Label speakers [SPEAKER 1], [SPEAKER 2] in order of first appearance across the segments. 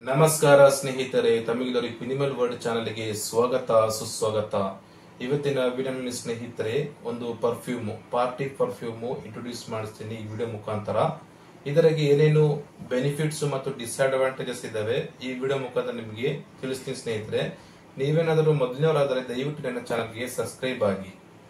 [SPEAKER 1] ನಮಸ್ಕಾರ ಸ್ನೇಹಿತರೆ ತಮಿಳರಿ ಪಿನಿಮಲ್ ವರ್ಲ್ಡ್ ಚಾನೆಲ್ಗೆ ಸ್ವಾಗತ ಸುಸ್ವಾಗತ ಇವತ್ತಿನ ವಿಡಿಯೋ ಸ್ನೇಹಿತರೆ ಒಂದು ಪರ್ಫ್ಯೂಮ್ ಪಾರ್ಟಿ ಪರ್ಫ್ಯೂಮ್ ಇಂಟ್ರೊಡ್ಯೂಸ್ ಮಾಡಿಸ್ತೀನಿ ಈ ವಿಡಿಯೋ ಮುಖಾಂತರ ಇದರಿಗೆ ಏನೇನು ಬೆನಿಫಿಟ್ಸ್ ಮತ್ತು ಡಿಸ್ಅಡ್ವಾಂಟೇಜಸ್ ಇದಾವೆ ಈ ವಿಡಿಯೋ ಮುಖಾಂತರ ನಿಮಗೆ ತಿಳಿಸ್ತೀನಿ ಸ್ನೇಹಿತರೆ ನೀವೇನಾದರೂ ಮೊದಲನೇವರಾದರೆ ದಯವಿಟ್ಟು ನನ್ನ ಚಾನಲ್ಗೆ ಸಬ್ಸ್ಕ್ರೈಬ್ ಆಗಿ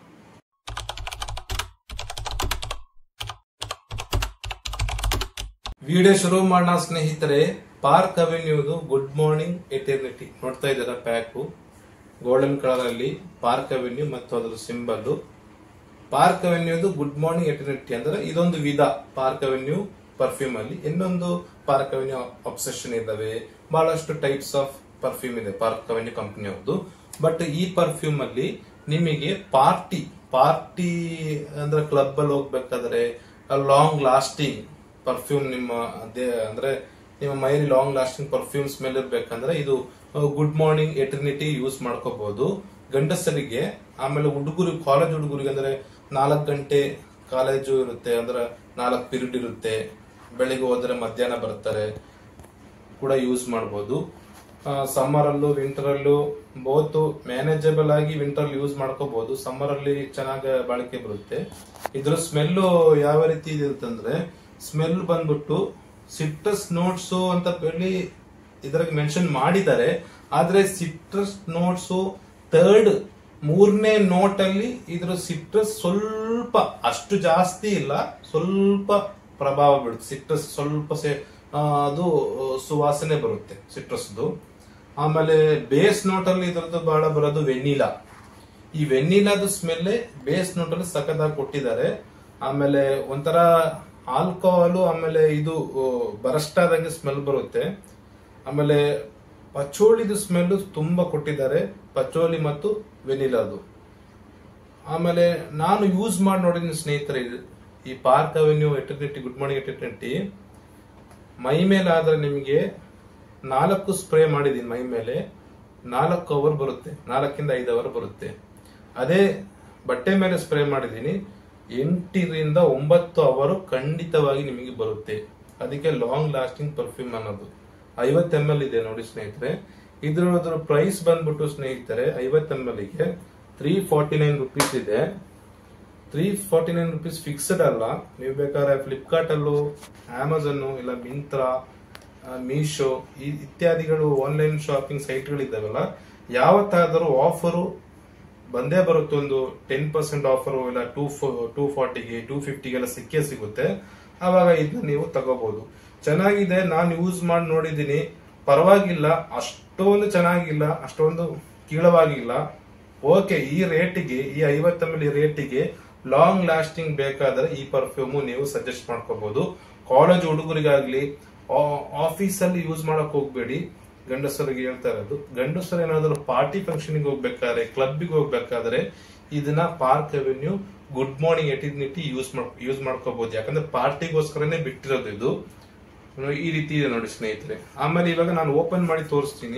[SPEAKER 1] ವಿಡಿಯೋ ಶುರು ಮಾಡೋಣ ಸ್ನೇಹಿತರೆ ಪಾರ್ಕ್ ಅವೆನ್ಯೂದು ಗುಡ್ ಮಾರ್ನಿಂಗ್ ಎಟರ್ನಿಟಿ ನೋಡ್ತಾ ಇದ್ದೀರಾ ಪ್ಯಾಕು ಗೋಲ್ಡನ್ ಕಲರ್ ಅಲ್ಲಿ ಪಾರ್ಕ್ ಅವೆನ್ಯೂ ಮತ್ತು ಅದರ ಸಿಂಬಲ್ ಪಾರ್ಕ್ ಅವೆನ್ಯೂದು ಗುಡ್ ಮಾರ್ನಿಂಗ್ ಎಟರ್ನಿಟಿ ಅಂದ್ರೆ ಇದೊಂದು ವಿಧ ಪಾರ್ಕ್ ಅವೆನ್ಯೂ ಪರ್ಫ್ಯೂಮ್ ಅಲ್ಲಿ ಇನ್ನೊಂದು ಪಾರ್ಕ್ ಅವೆನ್ಯೂ ಅಬ್ಸೆಷನ್ ಇದಾವೆ ಬಹಳಷ್ಟು ಟೈಪ್ಸ್ ಆಫ್ ಪರ್ಫ್ಯೂಮ್ ಇದೆ ಪಾರ್ಕ್ ಅವೆನ್ಯೂ ಕಂಪನಿ ಅವ್ರದ್ದು ಬಟ್ ಈ ಪರ್ಫ್ಯೂಮ್ ಅಲ್ಲಿ ನಿಮಗೆ ಪಾರ್ಟಿ ಪಾರ್ಟಿ ಅಂದ್ರೆ ಕ್ಲಬ್ ಅಲ್ಲಿ ಹೋಗ್ಬೇಕಾದ್ರೆ ಲಾಂಗ್ ಲಾಸ್ಟಿಂಗ್ ಪರ್ಫ್ಯೂಮ್ ನಿಮ್ಮ ದೇ- ಅಂದ್ರೆ ನಿಮ್ಮ ಮೈಲಿ ಲಾಂಗ್ ಲಾಸ್ಟಿಂಗ್ ಪರ್ಫ್ಯೂಮ್ ಸ್ಮೆಲ್ ಇರ್ಬೇಕಂದ್ರೆ ಇದು ಗುಡ್ ಮಾರ್ನಿಂಗ್ ಎಟರ್ನಿಟಿ ಯೂಸ್ ಮಾಡ್ಕೋಬಹುದು ಗಂಡಸರಿಗೆ ಆಮೇಲೆ ಹುಡುಗರು ಕಾಲೇಜ್ ಹುಡುಗರಿಗೆ ಅಂದ್ರೆ ನಾಲ್ಕು ಗಂಟೆ ಕಾಲೇಜು ಇರುತ್ತೆ ಅಂದ್ರೆ ನಾಲ್ಕು ಪೀರಿಯಡ್ ಇರುತ್ತೆ ಬೆಳಿಗ್ಗೆ ಹೋದ್ರೆ ಮಧ್ಯಾಹ್ನ ಬರ್ತಾರೆ ಕೂಡ ಯೂಸ್ ಮಾಡಬಹುದು ಸಮ್ಮರ್ ಅಲ್ಲೂ ವಿಂಟರ್ ಅಲ್ಲೂ ಬೋತ್ ಮ್ಯಾನೇಜಬಲ್ ಆಗಿ ವಿಂಟರ್ ಯೂಸ್ ಮಾಡ್ಕೋಬಹುದು ಸಮ್ಮರ್ ಅಲ್ಲಿ ಚೆನ್ನಾಗಿ ಬಾಳಿಕೆ ಬರುತ್ತೆ ಇದ್ರ ಸ್ಮೆಲ್ ಯಾವ ರೀತಿ ಇದೆ ಅಂತಂದ್ರೆ ಸ್ಮೆಲ್ ಬಂದ್ಬಿಟ್ಟು ಸಿಟ್ರಸ್ ನೋಟ್ಸ್ ಅಂತ ಹೇಳಿ ಇದ್ರಾಗ ಮೆನ್ಷನ್ ಮಾಡಿದ್ದಾರೆ ಆದ್ರೆ ಸಿಟ್ರಸ್ ನೋಟ್ಸ್ ಥರ್ಡ್ ಮೂರನೇ ನೋಟ್ ಅಲ್ಲಿ ಇದ್ರ ಸಿಟ್ರಸ್ ಸ್ವಲ್ಪ ಅಷ್ಟು ಜಾಸ್ತಿ ಇಲ್ಲ ಸ್ವಲ್ಪ ಪ್ರಭಾವ ಬೀಳುತ್ತೆ ಸಿಟ್ರಸ್ ಸ್ವಲ್ಪ ಸೆ- ಆ, ಅದು ಸುವಾಸನೆ ಬರುತ್ತೆ ಸಿಟ್ರಸ್ದು ಆಮೇಲೆ ಬೇಸ್ ನೋಟ್ ಅಲ್ಲಿ ಇದ್ರದ್ದು ಬಹಳ ಬರೋದು ವೆನಿಲಾ ಈ ವೆನಿಲಾದ ಸ್ಮೆಲ್ ಬೇಸ್ ನೋಟ್ ಅಲ್ಲಿ ಸಖತ್ತಾಗಿ ಕೊಟ್ಟಿದ್ದಾರೆ ಆಮೇಲೆ ಒಂಥರ ಆಲ್ಕೋಹಾಲು ಆಮೇಲೆ ಇದು ಬರಸ್ಟ್ ಆದಂಗೆ ಸ್ಮೆಲ್ ಬರುತ್ತೆ ಆಮೇಲೆ ಪಚೋಳಿದು ಸ್ಮೆಲ್ ತುಂಬಾ ಕೊಟ್ಟಿದ್ದಾರೆ ಪಚೋಲಿ ಮತ್ತು ವೆನಿಲಾದು ಆಮೇಲೆ ನಾನು ಯೂಸ್ ಮಾಡಿ ನೋಡಿದ್ದೀನಿ ಸ್ನೇಹಿತರೆ ಇದು. ಈ Park Avenue eternity good morning eternity ಮೈ ಮೇಲೆ ಆದ್ರೆ ನಿಮಗೆ ನಾಲ್ಕು ಸ್ಪ್ರೇ ಮಾಡಿದೀನಿ ಮೈ ಮೇಲೆ ನಾಲ್ಕು ಅವರ್ ಬರುತ್ತೆ ನಾಲ್ಕಿಂದ ಐದು ಅವರ್ ಬರುತ್ತೆ ಅದೇ ಬಟ್ಟೆ ಮೇಲೆ ಸ್ಪ್ರೇ ಮಾಡಿದೀನಿ ಎಂಟರಿಂದ ಒಂಬತ್ತು ಅವರು ಖಂಡಿತವಾಗಿ ನಿಮಗೆ ಬರುತ್ತೆ ಅದಕ್ಕೆ ಲಾಂಗ್ ಲಾಸ್ಟಿಂಗ್ ಪರ್ಫ್ಯೂಮ್ ಅನ್ನೋದು ಐವತ್ ಎಂ ಎಲ್ ಇದೆ ನೋಡಿ ಸ್ನೇಹಿತರೆ ಇದ್ರ ಪ್ರೈಸ್ ಬಂದ್ಬಿಟ್ಟು ಸ್ನೇಹಿತರೆ ಐವತ್ ಎಂ ಎಲ್ ಗೆ ತ್ರೀ ಫಾರ್ಟಿ ನೈನ್ ರುಪೀಸ್ ಇದೆ three forty nine rupees fixed ಅಲ್ಲ ನೀವು ಬೇಕಾದ್ರೆ ಫ್ಲಿಪ್ಕಾರ್ಟ್ ಅಲ್ಲೂ ಅಮೆಝನ್ ಇಲ್ಲ ಮಿಂತ್ರಾ ಮೀಶೋ ಈ ಇತ್ಯಾದಿಗಳು ಆನ್ಲೈನ್ ಶಾಪಿಂಗ್ ಸೈಟ್ಗಳಿದ್ದಾವಲ್ಲ ಯಾವತ್ತಾದರೂ ಆಫರು ಬಂದೇ ಬರುತ್ತೆ ಒಂದು ಟೆನ್ ಪರ್ಸೆಂಟ್ ಆಫರ್ ಇಲ್ಲ ಟೂ ಟೂ ಫಾರ್ಟಿಗೆ ಟೂ ಫಿಫ್ಟಿಗೆಲ್ಲ ಸಿಕ್ಕೇ ಸಿಗುತ್ತೆ ಆವಾಗ ಇದನ್ನ ನೀವು ತಗೋಬಹುದು ಚೆನ್ನಾಗಿದೆ ನಾನು ಯೂಸ್ ಮಾಡಿ ನೋಡಿದ್ದೀನಿ ಪರವಾಗಿಲ್ಲ ಅಷ್ಟೊಂದು ಚೆನ್ನಾಗಿಲ್ಲ ಅಷ್ಟೊಂದು ಕೀಳವಾಗಿಲ್ಲ ಓಕೆ ಈ ರೇಟಿಗೆ ಈ ಐವತ್ತ ಎಂ ರೇಟಿಗೆ ಲಾಂಗ್ ಲಾಸ್ಟಿಂಗ್ ಬೇಕಾದ್ರೆ ಈ ಪರ್ಫ್ಯೂಮ್ ನೀವು ಸಜೆಸ್ಟ್ ಮಾಡ್ಕೋಬಹುದು ಕಾಲೇಜ್ ಹುಡುಗರಿಗಾಗ್ಲಿ ಆಫೀಸ್ ಅಲ್ಲಿ ಯೂಸ್ ಮಾಡಕ್ ಹೋಗ್ಬೇಡಿ ಗಂಡಸರಿಗೆ ಹೇಳ್ತಾ ಇರೋದು ಗಂಡಸರು ಏನಾದ್ರು ಪಾರ್ಟಿ ಫಂಕ್ಷನ್ಗೆ ಹೋಗ್ಬೇಕಾದ್ರೆ ಕ್ಲಬ್ಗೆ ಹೋಗ್ಬೇಕಾದ್ರೆ ಇದನ್ನ Park Avenue good morning eternity use ಮಾಡ್ ಯೂಸ್ ಮಾಡ್ಕೋಬಹುದು ಯಾಕಂದ್ರೆ ಪಾರ್ಟಿಗೋಸ್ಕರನೇ ಬಿಟ್ಟಿರೋದು ಇದು ಈ ರೀತಿ ಇದೆ ನೋಡಿ ಸ್ನೇಹಿತರೆ ಆಮೇಲೆ ಇವಾಗ ನಾನು ಓಪನ್ ಮಾಡಿ ತೋರಿಸ್ತೀನಿ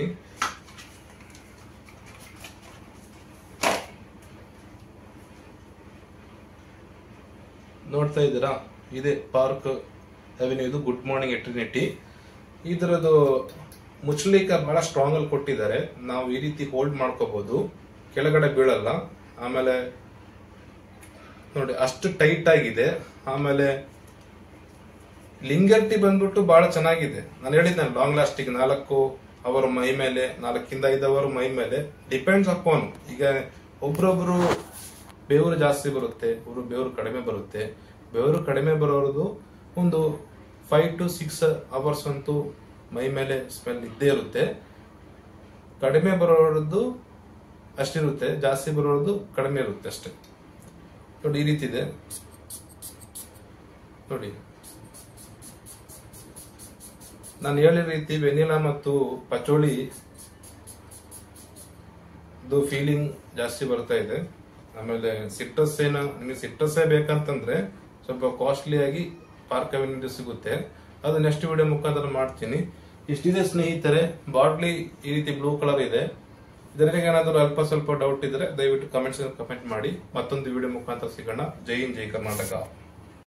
[SPEAKER 1] ನೋಡ್ತಾ ಇದ್ದೀರಾ ಇದೆ ಪಾರ್ಕ್ ಅವೆನ್ಯೂದು ಗುಡ್ ಮಾರ್ನಿಂಗ್ ಎಟರ್ನಿಟಿ ಇದರದು ಮುಚ್ಚಲಿಕ್ಕೆ ಬಹಳ ಸ್ಟ್ರಾಂಗ್ ಅಲ್ಲಿ ಕೊಟ್ಟಿದ್ದಾರೆ ನಾವು ಈ ರೀತಿ ಹೋಲ್ಡ್ ಮಾಡ್ಕೋಬಹುದು ಕೆಳಗಡೆ ಬೀಳಲ್ಲ ಆಮೇಲೆ ನೋಡಿ ಅಷ್ಟು ಟೈಟ್ ಆಗಿದೆ ಆಮೇಲೆ ಲಿಂಗರ್ಟಿ ಬಂದ್ಬಿಟ್ಟು ಬಹಳ ಚೆನ್ನಾಗಿದೆ ನಾನು ಹೇಳಿದ್ದೆ ಲಾಂಗ್ ಲಾಸ್ಟಿಂಗ್ ನಾಲ್ಕು ಅವರ ಮೈ ಮೇಲೆ ನಾಲ್ಕಿಂದ ಐದು ಅವರ್ ಮೈ ಮೇಲೆ ಡಿಪೆಂಡ್ಸ್ ಅಪಾನ್ ಈಗ ಒಬ್ರೊಬ್ರು ಬೆವರು ಜಾಸ್ತಿ ಬರುತ್ತೆ ಒಬ್ರು ಬೆವರು ಕಡಿಮೆ ಬರುತ್ತೆ ಬೆವರು ಕಡಿಮೆ ಬರೋದು ಒಂದು ಫೈವ್ ಟು ಸಿಕ್ಸ್ ಅವರ್ಸ್ ಅಂತೂ ಮೈ ಮೇಲೆ ಸ್ಮೆಲ್ ಇದ್ದೇ ಇರುತ್ತೆ ಕಡಿಮೆ ಬರೋದು ಅಷ್ಟಿರುತ್ತೆ ಜಾಸ್ತಿ ಬರೋದು ಕಡಿಮೆ ಇರುತ್ತೆ ಅಷ್ಟೇ ನೋಡಿ ಈ ರೀತಿ ಇದೆ ನೋಡಿ ನಾನು ಹೇಳಿದ ರೀತಿ ವೆನಿಲಾ ಮತ್ತು ಪಚೋಳಿ ಇದು ಫೀಲಿಂಗ್ ಜಾಸ್ತಿ ಬರ್ತಾ ಇದೆ ಆಮೇಲೆ ಸಿಟ್ರಸ್ ಏನು ನಿಮಗೆ ಸಿಟ್ರಸ್ಸೇ ಬೇಕಂತಂದ್ರೆ ಸ್ವಲ್ಪ ಕಾಸ್ಟ್ಲಿ ಆಗಿ ಪಾರ್ಕ್ ಅವೆನ್ಯೂ ಸಿಗುತ್ತೆ ಅದು ನೆಕ್ಸ್ಟ್ ವಿಡಿಯೋ ಮುಖಾಂತರ ಮಾಡ್ತೀನಿ ಇಷ್ಟಿದೆ ಸ್ನೇಹಿತರೆ ಬಾಟ್ಲಿ ಈ ರೀತಿ ಬ್ಲೂ ಕಲರ್ ಇದೆ ಇದರಲ್ಲಿ ಏನಾದರೂ ಅಲ್ಪ ಸ್ವಲ್ಪ ಡೌಟ್ ಇದ್ರೆ ದಯವಿಟ್ಟು ಕಮೆಂಟ್ಸ್ ಕಮೆಂಟ್ ಮಾಡಿ ಮತ್ತೊಂದು ವಿಡಿಯೋ ಮುಖಾಂತರ ಸಿಗೋಣ ಜೈ ಹಿಂದ್ ಜೈ ಕರ್ನಾಟಕ